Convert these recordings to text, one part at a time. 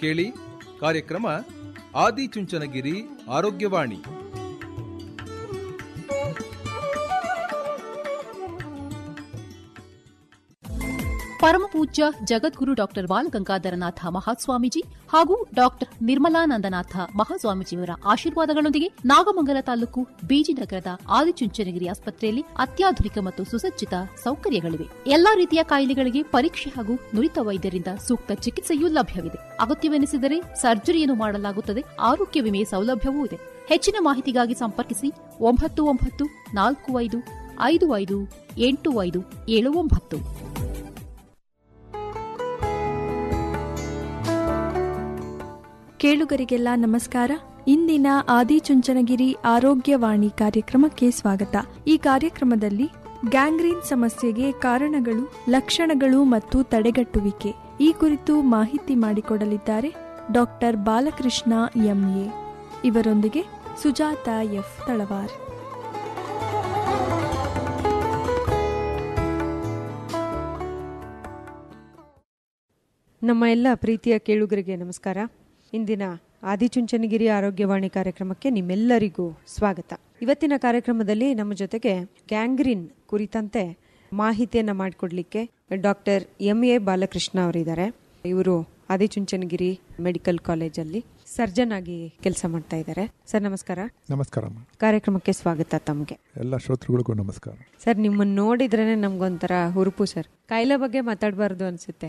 ಕೇಳಿ ಕಾರ್ಯಕ್ರಮ ಆದಿಚುಂಚನಗಿರಿ ಆರೋಗ್ಯವಾಣಿ ಪರಮಪೂಜ್ಯ ಜಗದ್ಗುರು ಡಾಕ್ಟರ್ ಬಾಲಗಂಗಾಧರನಾಥ ಮಹಾಸ್ವಾಮೀಜಿ ಹಾಗೂ ಡಾಕ್ಟರ್ ನಿರ್ಮಲಾನಂದನಾಥ ಮಹಾಸ್ವಾಮೀಜಿಯವರ ಆಶೀರ್ವಾದಗಳೊಂದಿಗೆ ನಾಗಮಂಗಲ ತಾಲೂಕು ಬೀಜಿನಗರದ ಆದಿಚುಂಚನಗಿರಿ ಆಸ್ಪತ್ರೆಯಲ್ಲಿ ಅತ್ಯಾಧುನಿಕ ಮತ್ತು ಸುಸಜ್ಜಿತ ಸೌಕರ್ಯಗಳಿವೆ ಎಲ್ಲಾ ರೀತಿಯ ಕಾಯಿಲೆಗಳಿಗೆ ಪರೀಕ್ಷೆ ಹಾಗೂ ನುರಿತ ವೈದ್ಯರಿಂದ ಸೂಕ್ತ ಚಿಕಿತ್ಸೆಯೂ ಲಭ್ಯವಿದೆ ಅಗತ್ಯವೆನಿಸಿದರೆ ಸರ್ಜರಿಯನ್ನು ಮಾಡಲಾಗುತ್ತದೆ ಆರೋಗ್ಯ ವಿಮೆ ಸೌಲಭ್ಯವೂ ಇದೆ ಹೆಚ್ಚಿನ ಮಾಹಿತಿಗಾಗಿ ಸಂಪರ್ಕಿಸಿ ಒಂಬತ್ತು ಒಂಬತ್ತು ನಾಲ್ಕು ಐದು ಐದು ಐದು ಎಂಟು ಐದು ಏಳು ಒಂಬತ್ತು ಕೇಳುಗರಿಗೆಲ್ಲ ನಮಸ್ಕಾರ ಇಂದಿನ ಆದಿಚುಂಚನಗಿರಿ ಆರೋಗ್ಯವಾಣಿ ಕಾರ್ಯಕ್ರಮಕ್ಕೆ ಸ್ವಾಗತ ಈ ಕಾರ್ಯಕ್ರಮದಲ್ಲಿ ಗ್ಯಾಂಗ್ರೀನ್ ಸಮಸ್ಯೆಗೆ ಕಾರಣಗಳು ಲಕ್ಷಣಗಳು ಮತ್ತು ತಡೆಗಟ್ಟುವಿಕೆ ಈ ಕುರಿತು ಮಾಹಿತಿ ಮಾಡಿಕೊಡಲಿದ್ದಾರೆ ಡಾಕ್ಟರ್ ಬಾಲಕೃಷ್ಣ ಎಂಎ ಇವರೊಂದಿಗೆ ಸುಜಾತ ಎಫ್ ತಳವಾರ್ ನಮ್ಮ ಎಲ್ಲ ಪ್ರೀತಿಯ ಕೇಳುಗರಿಗೆ ನಮಸ್ಕಾರ ಇಂದಿನ ಆದಿಚುಂಚನಗಿರಿ ಆರೋಗ್ಯವಾಣಿ ಕಾರ್ಯಕ್ರಮಕ್ಕೆ ನಿಮ್ಮೆಲ್ಲರಿಗೂ ಸ್ವಾಗತ ಇವತ್ತಿನ ಕಾರ್ಯಕ್ರಮದಲ್ಲಿ ನಮ್ಮ ಜೊತೆಗೆ ಗ್ಯಾಂಗ್ರೀನ್ ಕುರಿತಂತೆ ಮಾಹಿತಿಯನ್ನ ಮಾಡಿಕೊಡ್ಲಿಕ್ಕೆ ಡಾಕ್ಟರ್ ಎಂ ಎ ಬಾಲಕೃಷ್ಣ ಅವರಿದ್ದಾರೆ ಇವರು ಆದಿಚುಂಚನಗಿರಿ ಮೆಡಿಕಲ್ ಕಾಲೇಜಲ್ಲಿ ಸರ್ಜನ್ ಆಗಿ ಕೆಲಸ ಮಾಡ್ತಾ ಇದ್ದಾರೆ ಸರ್ ನಮಸ್ಕಾರ ನಮಸ್ಕಾರ ಅಮ್ಮ. ಕಾರ್ಯಕ್ರಮಕ್ಕೆ ಸ್ವಾಗತ ತಮಗೆ ಎಲ್ಲ ಶ್ರೋತೃಗಳಿಗೂ ನಮಸ್ಕಾರ ಸರ್ ನಿಮ್ಮನ್ನ ನೋಡಿದ್ರೇನೆ ನಮ್ಗೊಂಥರ ಹುರುಪು ಸರ್ ಕಾಯಿಲೆ ಬಗ್ಗೆ ಮಾತಾಡಬಾರ್ದು ಅನ್ಸುತ್ತೆ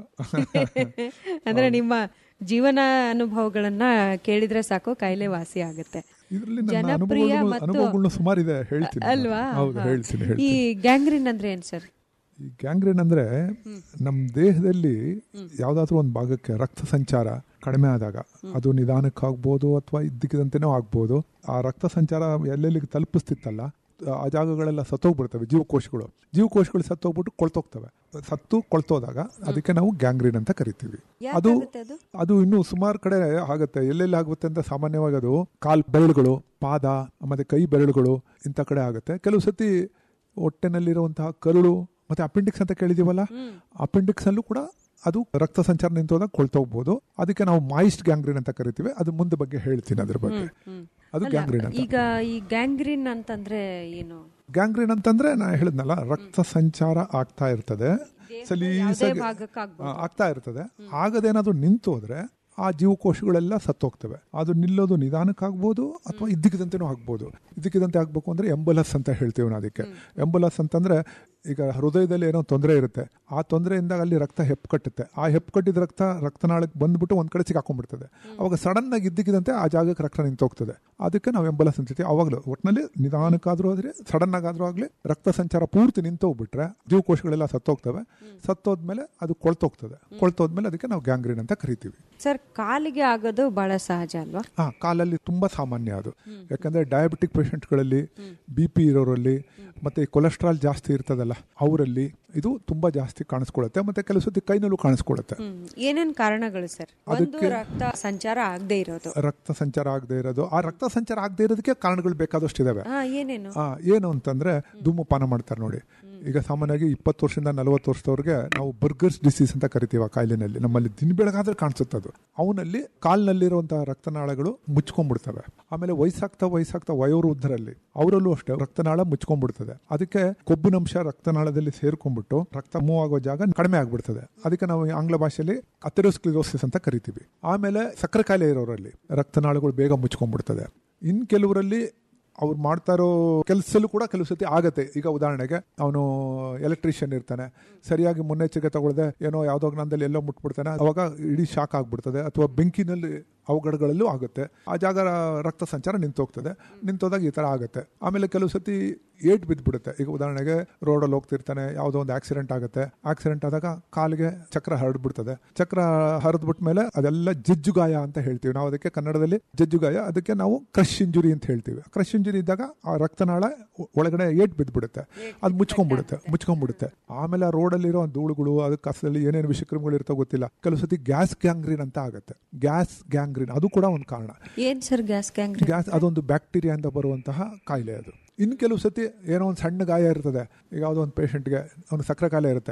ಅಂದ್ರೆ ನಿಮ್ಮ ಜೀವನ ಅನುಭವಗಳನ್ನ ಕೇಳಿದ್ರೆ ಸಾಕು ಕಾಯಿಲೆ ವಾಸಿ ಆಗುತ್ತೆ ಇದರಲ್ಲಿ ನನ್ನ ಜನಪ್ರಿಯ ಅನುಭವಗಳು ಮತ್ತು ಅನುಭವಗಳು ಸುಮಾರಿದೆ ಹೇಳ್ತೀನಿ ನಾನು. ಅಲ್ವಾ ಹೌದು ಹಾ. ಹೇಳ್ತೀನಿ ಈ ಹೇಳ್ತೀನಿ ಗ್ಯಾಂಗ್ರೀನ್ ಅಂದ್ರೆ ಏನ್ ಸರ್ ಈ ಗ್ಯಾಂಗ್ರೀನ್ ಅಂದ್ರೆ ನಮ್ಮ ದೇಹದಲ್ಲಿ ಯಾವ್ದಾದ್ರು ಒಂದು ಭಾಗಕ್ಕೆ ರಕ್ತ ಸಂಚಾರ ಕಡಿಮೆ ಆದಾಗ ಅದು ನಿಧಾನಕ್ಕಾಗ್ಬೋದು ಅಥವಾ ಇದ್ದಕ್ಕಿದಂತೆನೂ ಆಗ್ಬೋದು ಆ ರಕ್ತ ಸಂಚಾರ ಎಲ್ಲೆಲ್ಲಿಗೆ ತಲುಪಿಸ್ತಿತ್ತಲ್ಲ ಆ ಜಾಗಗಳೆಲ್ಲ ಸತ್ತೋಗ್ಬಿಡ್ತವೆ ಜೀವಕೋಶಗಳು ಜೀವಕೋಶಗಳು ಸತ್ತೋಗ್ಬಿಟ್ಟು ಕೊಳ್ತೋಗ್ತವೆ ಸತ್ತು ಕೊಳ್ತೋದಾಗ ಅದಕ್ಕೆ ನಾವು ಗ್ಯಾಂಗ್ರೀನ್ ಅಂತ ಕರಿತೀವಿ ಅದು ಯಾಕಾಗುತ್ತೆ ಅದು ಅದು ಇನ್ನು ಸುಮಾರು ಕಡೆ ಆಗುತ್ತೆ ಎಲ್ಲೆಲ್ಲಿ ಆಗುತ್ತೆ ಅಂತ ಸಾಮಾನ್ಯವಾಗಿ ಅದು ಕಾಲ್ ಬೆರಳುಗಳು ಪಾದ ಮತ್ತೆ ಕೈ ಬೆರಳುಗಳು ಇಂಥ ಕಡೆ ಆಗುತ್ತೆ ಕೆಲವು ಸತಿ ಹೊಟ್ಟೆನಲ್ಲಿರುವಂತಹ ಕರುಳು ಮತ್ತೆ ಅಪೆಂಡಿಕ್ಸ್ ಅಂತ ಕೇಳಿದೀವಲ್ಲ ಅಪೆಂಡಿಕ್ಸ್ ಅಲ್ಲೂ ಕೂಡ ಅದು ರಕ್ತ ಸಂಚಾರ ನಿಂತೋದಾಗ ಕೊಳ್ತೋಗ್ಬೋದು ಅದಕ್ಕೆ ನಾವು ಮಾಯಿಸ್ಟ್ ಗ್ಯಾಂಗ್ರೀನ್ ಅಂತ ಕರಿತೀವಿ ಅದು ಮುಂದೆ ಬಗ್ಗೆ ಹೇಳ್ತೀನಿ ಅದ್ರ ಬಗ್ಗೆ ಅದು ಅಲ್ಲ, ಗ್ಯಾಂಗ್ರೀನ್ ಅಂತ ಈಗ ಈ ಗ್ಯಾಂಗ್ರೀನ್ ಅಂತಂದ್ರೆ ಏನು ಗ್ಯಾಂಗ್ರೀನ್ ಅಂತಂದ್ರೆ ನಾ ಹೇಳಿದ್ನಲ್ಲ ರಕ್ತ ಸಂಚಾರ ಆಗ್ತಾ ಇರ್ತದೆ ಸಲೀಸಾಗಿ ಭಾಗಕ್ಕಾಗ್ಬೋದು. ಆ, ಆಗ್ತಾ ಇರ್ತದೆ ಆಗದೇನಾದ್ರೂ ನಿಂತು ಹೋದ್ರೆ ಆ ಜೀವಕೋಶಗಳೆಲ್ಲ ಸತ್ತೋಗ್ತವೆ ಅದು ನಿಲ್ಲೋದು ನಿಧಾನಕ್ಕಾಗ್ಬೋದು ಅಥವಾ ಇದ್ದಕ್ಕಿದಂತೆನೂ ಆಗ್ಬೋದು ಇದ್ದಕ್ಕಿದಂತೆ ಆಗ್ಬೇಕು ಅಂದ್ರೆ ಎಂಬುಲಸ್ ಅಂತ ಹೇಳ್ತೀವಿ ನಾವು ಅದಕ್ಕೆ ಎಂಬುಲಸ್ ಅಂತಂದ್ರೆ ಈಗ ಹೃದಯದಲ್ಲಿ ಏನೋ ತೊಂದರೆ ಇರುತ್ತೆ ಆ ತೊಂದರೆಯಿಂದ ಅಲ್ಲಿ ರಕ್ತ ಹೆಪ್ಪುಕಟ್ಟುತ್ತೆ ಆ ಹೆಪ್ಪುಕಟ್ಟಿದ ರಕ್ತ ರಕ್ತನಾಳಕ್ಕೆ ಬಂದ್ಬಿಟ್ಟು ಒಂದ್ ಕಡೆ ಸಿಕ್ಕಾಕೊಂಡ್ಬಿಡ್ತದೆ ಅವಾಗ ಸಡನ್ ಆಗಿ ಇದ್ದಕ್ಕಿದಂತೆ ಆ ಜಾಗಕ್ಕೆ ರಕ್ತ ನಿಂತೋಗ್ತದೆ ಅದಕ್ಕೆ ನಾವು ಎಂಬುಲೆನ್ಸ್ ಅಂತೀವಿ ಅವಾಗಲೂ ಒಟ್ಟಿನಲ್ಲಿ ನಿಧಾನಕ್ಕಾದ್ರೂ ಆದ್ರೆ ಸಡನ್ ಆಗಾದ್ರೂ ಆಗ್ಲಿ ರಕ್ತ ಸಂಚಾರ ಪೂರ್ತಿ ನಿಂತೋಗ್ಬಿಟ್ರೆ ಜೀವಕೋಶಗಳೆಲ್ಲ ಸತ್ತೋಗ್ತವೆ ಸತ್ತೋದ್ಮೇಲೆ ಅದು ಕೊಳ್ತೋಗ್ತದೆ ಕೊಳ್ತೋದ್ಮೇಲೆ ಅದಕ್ಕೆ ನಾವು ಗ್ಯಾಂಗ್ರೀನ್ ಅಂತ ಕರಿತೀವಿ ಸರ್ ಕಾಲಿಗೆ ಆಗೋದು ಬಹಳ ಸಹಜ ಅಲ್ವಾ ಹಾ ಕಾಲಲ್ಲಿ ತುಂಬಾ ಸಾಮಾನ್ಯ ಅದು ಯಾಕಂದ್ರೆ ಡಯಾಬಿಟಿಕ್ ಪೇಷಂಟ್ಗಳಲ್ಲಿ ಬಿ ಪಿ ಇರೋರಲ್ಲಿ ಮತ್ತೆ ಕೊಲೆಸ್ಟ್ರಾಲ್ ಜಾಸ್ತಿ ಇರ್ತದಲ್ಲ ಅವರಲ್ಲಿ ಇದು ತುಂಬಾ ಜಾಸ್ತಿ ಕಾಣಿಸ್ಕೊಳ್ಳುತ್ತೆ ಮತ್ತೆ ಕೆಲವು ಸತಿ ಕೈನಲ್ಲೂ ಕಾಣಿಸ್ಕೊಳ್ಳುತ್ತೆ ಹ್ಮ್. ಏನೇನ್ ಕಾರಣಗಳು ಸರ್ ಒಂದು ರಕ್ತ ಸಂಚಾರ ಆಗದೆ ಇರೋದು ರಕ್ತ ಸಂಚಾರ ಆಗದೆ ಇರೋದು ಆ ರಕ್ತ ಸಂಚಾರ ಆಗದೆ ಇರೋದಕ್ಕೆ ಕಾರಣಗಳು ಬೇಕಾದಷ್ಟು ಇದಾವೆ ಹಾ ಏನೇನು ಆ, ಏನು ಅಂತಂದ್ರೆ ಧೂಮಪಾನ ಮಾಡ್ತಾರೆ ನೋಡಿ ಈಗ ಸಾಮಾನ್ಯವಾಗಿ ಇಪ್ಪತ್ತು ವರ್ಷದಿಂದ ನಲವತ್ತು ವರ್ಷದವ್ರಿಗೆ ನಾವು ಬರ್ಗರ್ಸ್ ಡಿಸೀಸ್ ಅಂತ ಕರಿತೀವಿ ಆ ಕಾಯಿಲೆನಲ್ಲಿ ನಮ್ಮಲ್ಲಿ ದಿನ ಬೆಳಗಾದ್ರೆ ಕಾಣಿಸುತ್ತೆ ಅದು ಅವನಲ್ಲಿ ಕಾಲ್ನಲ್ಲಿರುವಂತಹ ರಕ್ತನಾಳಗಳು ಮುಚ್ಕೊಂಡ್ಬಿಡ್ತವೆ ಆಮೇಲೆ ವಯಸ್ಸಾಗ್ತಾ ವಯಸ್ಸಾಗ್ತಾ ವಯೋವೃದ್ಧರಲ್ಲಿ ಅವರಲ್ಲೂ ಅಷ್ಟೇ ರಕ್ತನಾಳ ಮುಚ್ಕೊಂಡ್ಬಿಡ್ತದೆ ಅದಕ್ಕೆ ಕೊಬ್ಬಿನಂಶ ರಕ್ತನಾಳದಲ್ಲಿ ಸೇರ್ಕೊಂಡ್ಬಿಟ್ಟು ರಕ್ತ ಮೂವ್ ಆಗೋ ಜಾಗ ಕಡಿಮೆ ಆಗ್ಬಿಡ್ತದೆ ಅದಕ್ಕೆ ನಾವು ಆಂಗ್ಲ ಭಾಷೆಯಲ್ಲಿ ಅಥೆರೋಸ್ಕ್ಲಿರೋಸಿಸ್ ಅಂತ ಕರಿತೀವಿ ಆಮೇಲೆ ಸಕ್ಕರೆ ಕಾಯಿಲೆ ಇರೋರಲ್ಲಿ ರಕ್ತನಾಳಗಳು ಬೇಗ ಮುಚ್ಕೊಂಡ್ಬಿಡ್ತದೆ ಇನ್ ಕೆಲವರಲ್ಲಿ ಅವ್ರು ಮಾಡ್ತಾ ಇರೋ ಕೆಲಸಲ್ಲೂ ಕೂಡ ಕೆಲವು ಸತಿ ಆಗತ್ತೆ ಈಗ ಉದಾಹರಣೆಗೆ ಅವನು ಎಲೆಕ್ಟ್ರಿಷಿಯನ್ ಇರ್ತಾನೆ ಸರಿಯಾಗಿ ಮುನ್ನೆಚ್ಚರಿಕೆ ತಗೊಳ್ಳದೆ ಏನೋ ಯಾವ್ದೋ ಜ್ಞಾನದಲ್ಲಿ ಎಲ್ಲೋ ಮುಟ್ಬಿಡ್ತಾನೆ ಅವಾಗ ಇಡೀ ಶಾಕ್ ಆಗ್ಬಿಡ್ತದೆ ಅಥವಾ ಬೆಂಕಿನಲ್ಲಿ ಅವಘಡಗಳಲ್ಲೂ ಆಗುತ್ತೆ ಆ ಜಾಗ ರಕ್ತ ಸಂಚಾರ ನಿಂತೋಗ್ತದೆ ನಿಂತೋದಾಗ ಈ ತರ ಆಗುತ್ತೆ ಆಮೇಲೆ ಕೆಲವು ಸತಿ ಏಟ್ ಬಿದ್ದ್ಬಿಡುತ್ತೆ ಈಗ ಉದಾಹರಣೆಗೆ ರೋಡಲ್ಲಿ ಹೋಗ್ತಿರ್ತಾನೆ ಯಾವುದೋ ಒಂದು ಆಕ್ಸಿಡೆಂಟ್ ಆಗುತ್ತೆ ಆಕ್ಸಿಡೆಂಟ್ ಆದಾಗ ಕಾಲಿಗೆ ಚಕ್ರ ಹರಡ್ಬಿಡ್ತದೆ ಚಕ್ರ ಹರಿದ್ಬಿಟ್ಟ ಮೇಲೆ ಅದೆಲ್ಲ ಜಜ್ಜುಗಾಯ ಅಂತ ಹೇಳ್ತೀವಿ ನಾವು ಅದಕ್ಕೆ ಕನ್ನಡದಲ್ಲಿ ಜಜ್ಜುಗಾಯ ಅದಕ್ಕೆ ನಾವು ಕ್ರಶ್ ಇಂಜುರಿ ಅಂತ ಹೇಳ್ತೀವಿ ಕ್ರಶ್ ಇಂಜುರಿ ಇದ್ದಾಗ ಆ ರಕ್ತನಾಳ ಒ- ಒಳಗಡೆ ಏಟ್ ಬಿದ್ದ್ಬಿಡುತ್ತೆ ಅದು ಮುಚ್ಕೊಂಡ್ಬಿಡುತ್ತೆ ಮುಚ್ಕೊಂಡ್ಬಿಡುತ್ತೆ ಆಮೇಲೆ ಆ ರೋಡಲ್ಲಿರೋ ಧೂಳುಗಳು ಅದು ಕಸದಲ್ಲಿ ಏನೇನು ವಿಷಕ್ರಮಗಳು ಇರ್ತೋ ಗೊತ್ತಿಲ್ಲ ಕೆಲವು ಸತಿ ಗ್ಯಾಸ್ ಗ್ಯಾಂಗ್ರೀನ್ ಅಂತ ಆಗುತ್ತೆ ಗ್ಯಾಸ್ ಗ್ಯಾಂಗ್ರೀನ್ ಅದು ಕೂಡ ಒಂದು ಕಾರಣ ಏನ್ ಸರ್ ಗ್ಯಾಸ್ ಗ್ಯಾಂಗ್ರೀನ್ ಗ್ಯಾಸ್ ಅದೊಂದು ಬ್ಯಾಕ್ಟೀರಿಯಾದಿಂದ ಬರುವಂತಹ ಕಾಯಿಲೆ ಅದು ಇನ್ನು ಕೆಲವು ಸತಿ ಏನೋ ಒಂದು ಸಣ್ಣ ಗಾಯ ಇರ್ತದೆ ಈಗ ಯಾವುದೋ ಒಂದು ಪೇಷಂಟ್ಗೆ ಅವ್ನು ಸಕ್ಕರೆ ಕಾಯಿಲೆ ಇರುತ್ತೆ